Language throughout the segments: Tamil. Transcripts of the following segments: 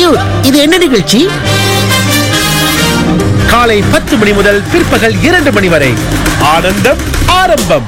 இது என்ன நிகழ்ச்சி காலை பத்து மணி முதல் பிற்பகல் இரண்டு மணி வரை ஆனந்தம் ஆரம்பம்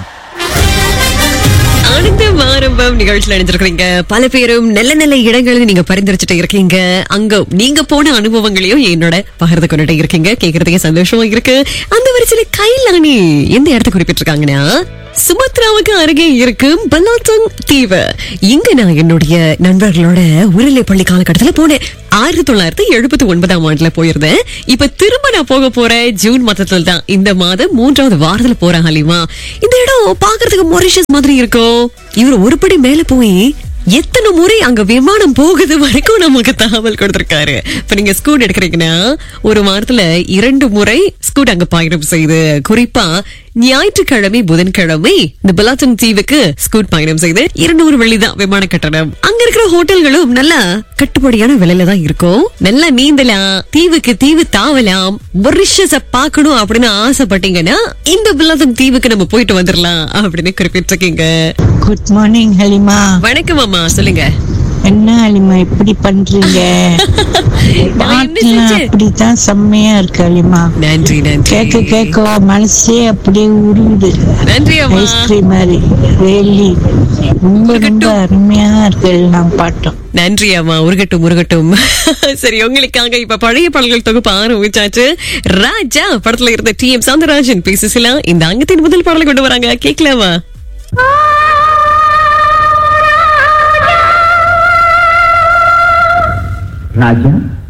ஆனந்தம் ஆரம்பம் நிகழ்ச்சியில் அணிஞ்சிருக்கிறீங்க பல பேரும் நல்ல நல்ல இடங்களுக்கு நீங்க பரிந்துரைச்சிட்டு இருக்கீங்க அங்க நீங்க போன அனுபவங்களையும் என்னோட பகிர்ந்து கொண்டுட்டு இருக்கீங்க கேக்குறதுக்கே சந்தோஷமா இருக்கு அந்த வரிசையில கைலானி எந்த இடத்த குறிப்பிட்டிருக்காங்கன்னா சுமத்ராவுக்கு அருகே இருக்கும் பல்லாத்தங் தீவு இங்க நான் என்னுடைய நண்பர்களோட உருளை பள்ளி காலகட்டத்துல போனேன் ஆயிரத்தி தொள்ளாயிரத்தி எழுபத்தி ஒன்பதாம் ஆண்டுல போயிருந்தேன் இப்ப திரும்ப நான் போக போறேன் ஜூன் மாதத்துல தான் இந்த மாதம் மூன்றாவது வாரத்துல போறேன் ஹலிமா இந்த இடம் பாக்குறதுக்கு மொரிஷஸ் மாதிரி இருக்கும் இவர் ஒருபடி மேல போய் எத்தனை முறை அங்க விமானம் போகுது வரைக்கும் நமக்கு தகவல் கொடுத்திருக்காரு இப்ப நீங்க ஸ்கூட் எடுக்கிறீங்கன்னா ஒரு வாரத்துல இரண்டு முறை ஸ்கூட் அங்க பயணம் செய்து குறிப்பா ஞாயிற்றுக்கிழமை புதன்கிழமை இந்த பலாத்தன் தீவுக்கு ஸ்கூட் பயணம் செய்து இருநூறு வெள்ளி தான் விமான கட்டணம் அங்க இருக்கிற ஹோட்டல்களும் நல்லா கட்டுப்படியான விலையில தான் இருக்கும் நல்லா நீந்தலாம் தீவுக்கு தீவு தாவலாம் மொரிஷஸ பார்க்கணும் அப்படின்னு ஆசைப்பட்டீங்கன்னா இந்த பலாத்தன் தீவுக்கு நம்ம போயிட்டு வந்துடலாம் அப்படின்னு குறிப்பிட்டிருக்கீங்க குட் மார்னிங் ஹலிமா வணக்கம் அம்மா சொல்லுங்க என்ன ஹலிமா இப்படி பண்றீங்க நான் என்ன பாட்டுலாம் செஞ்சேன்? அப்படித்தான் செம்மையா இருக்கு ஹலிமா நன்றி நன்றி கேட்க கேட்க மனசே அப்படியே உருகுது நன்றி அம்மா ஐஸ்கிரீம் மாதிரி வேலி ரொம்ப ரொம்ப அருமையா இருக்கு எல்லாம் பாட்டும் நன்றி அம்மா உருகட்டும் உருகட்டும் சரி உங்களுக்காக இப்ப பழைய பாடல்கள் தொகுப்பு ஆரம்பிச்சாச்சு ராஜா படத்துல இருந்த டி எம் சவுந்தரராஜன் பேசிசலாம் இந்த அங்கத்தின் முதல் பாடலை கொண்டு வராங்க கேட்கலாமா ராஜா